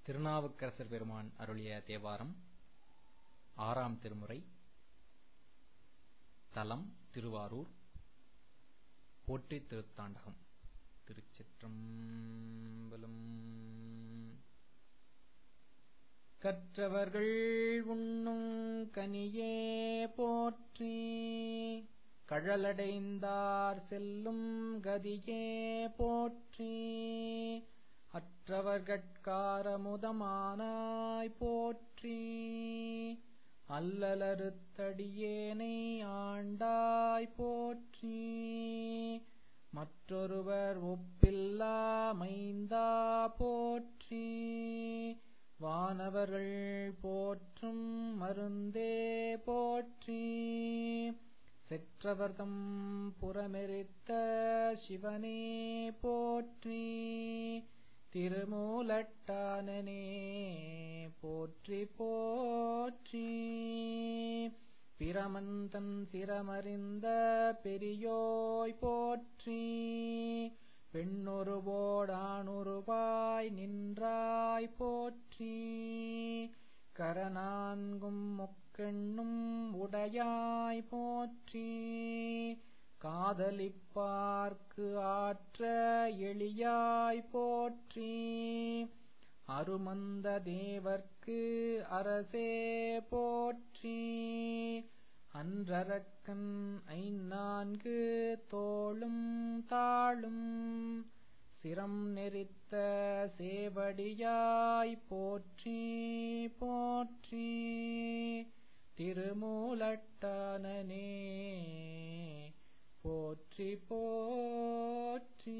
திருநாவுக்கரசர் பெருமான் அருளிய தேவாரம் ஆறாம் திருமுறை தலம் திருவாரூர் போற்றி திருத்தாண்டகம் திருச்சிற்றம்பலம் கற்றவர்கள் உண்ணும் கனியே போற்றி கழலடைந்தார் செல்லும் கதியே போற்றி அற்றவர்கட்காரமுதமானாய் போற்றி அல்லலறுத்தடியேனை ஆண்டாய் போற்றி மற்றொருவர் ஒப்பில்லா மைந்தா போற்றி வானவர்கள் போற்றும் மருந்தே போற்றி செற்றவர்தம் புறமெரித்த சிவனே போற்றி திருமூலட்டானனே போற்றி போற்றி பிரமந்தன் சிரமறிந்த பெரியோய் போற்றி பெண்ணொருவோடானுருவாய் நின்றாய் போற்றி கரநான்கும் முக்கெண்ணும் உடையாய் போற்றி காதலிப்பார்க்கு ஆற்ற எளியாய் போற்றி அருமந்த தேவர்க்கு அரசே போற்றி அன்றரக்கன் ஐநான்கு தோளும் தாளும் சிரம் நெறித்த சேவடியாய் போற்றி போற்றி திருமூலட்டானனே போற்றி போற்றி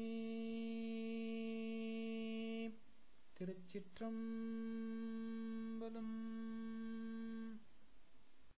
திருச்சிற்றம்பலம்